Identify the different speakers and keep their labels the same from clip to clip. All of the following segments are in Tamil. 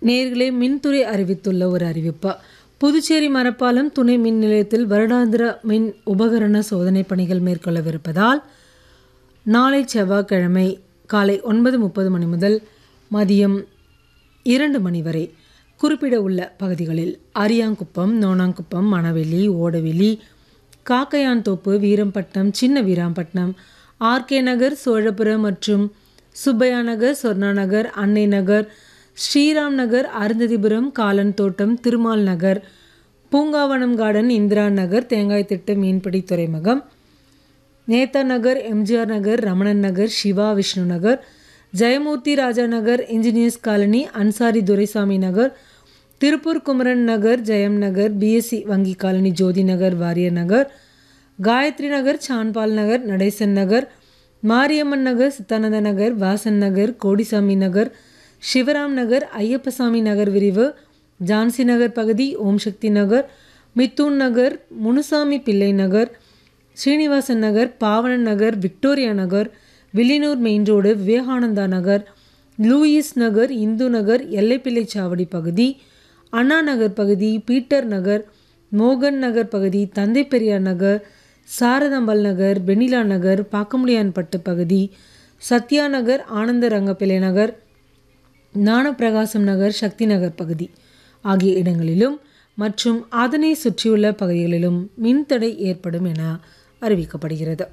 Speaker 1: நேர்களே மின்துறை அறிவித்துள்ள ஒரு அறிவிப்பு புதுச்சேரி மரப்பாலம் துணை மின் நிலையத்தில் வருடாந்திர மின் உபகரண சோதனை பணிகள் மேற்கொள்ளவிருப்பதால் நாளை செவ்வாய்க்கிழமை காலை ஒன்பது முப்பது மணி முதல் மதியம் இரண்டு மணி வரை குறிப்பிட உள்ள பகுதிகளில் அரியாங்குப்பம் நோனாங்குப்பம் மணவெளி ஓடவெளி காக்கையான்தோப்பு வீரம்பட்டினம் சின்ன வீராம்பட்டினம் ஆர்கே நகர் சோழபுரம் மற்றும் சுப்பையா நகர் சொர்ணா நகர் அன்னை நகர் ஸ்ரீராம் நகர் அருந்ததிபுரம் காலன் தோட்டம் திருமால் நகர் பூங்காவனம் கார்டன் இந்திரா நகர் தேங்காய் திட்டு மீன்பிடி துறைமுகம் Netha Nagar MGR Nagar Ramanan Nagar Siva Vishnu Nagar Jayamurthy Raja Nagar engineers colony Ansari Duraisamy Nagar Tiruppur Kumaran Nagar Jayam Nagar PSC வங்கி காலனி ஜோதி நகர் வாரியர் நகர் காயத்ரி நகர் சான்பால் நகர் நடேசன் நகர் மாரியம்மன் நகர் சித்தானந்த நகர் வாசன் நகர் கோடிசாமி நகர் சிவராம் நகர் ஐயப்பசாமி நகர் விரிவு ஜான்சி நகர் பகுதி ஓம் சக்தி நகர் மித்தூன் Nagar Munusamy Pillai Nagar Srinivasan Nagar Bhavanan Nagar Victoria Nagar Villianur main road Vivekananda Nagar Louis Nagar Indu Nagar Ellaipillai Chavadi பகுதி அண்ணா நகர் பகுதி பீட்டர் நகர் மோகன் நகர் பகுதி தந்தை பெரியார் நகர் சாரதாம்பல் நகர் வெண்ணிலா நகர் பாக்கமுடியான்பட்டு பகுதி சத்யா நகர் ஆனந்த ரங்கப்பிள்ளை நகர் ஞானப்பிரகாசம் நகர் சக்தி நகர் பகுதி ஆகிய இடங்களிலும் மற்றும் அதனை சுற்றியுள்ள பகுதிகளிலும் மின்தடை ஏற்படும் என அறிவிக்கப்படுகிறது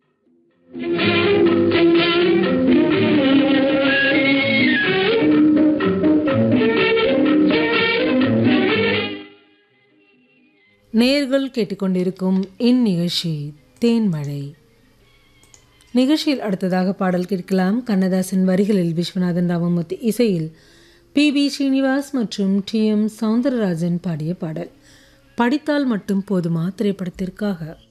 Speaker 1: நேர்கள் கேட்டுக்கொண்டிருக்கும் இந்நிகழ்ச்சி தேன்மழை நிகழ்ச்சியில் அடுத்ததாக பாடல் கேட்கலாம் கண்ணதாசன் வரிகளில் விஸ்வநாதன் ராமமூர்த்தி இசையில் பி பி ஸ்ரீனிவாஸ் மற்றும் டி எம் சவுந்தரராஜன் பாடிய பாடல் படித்தால் மட்டும் போதுமா திரைப்படத்திற்காக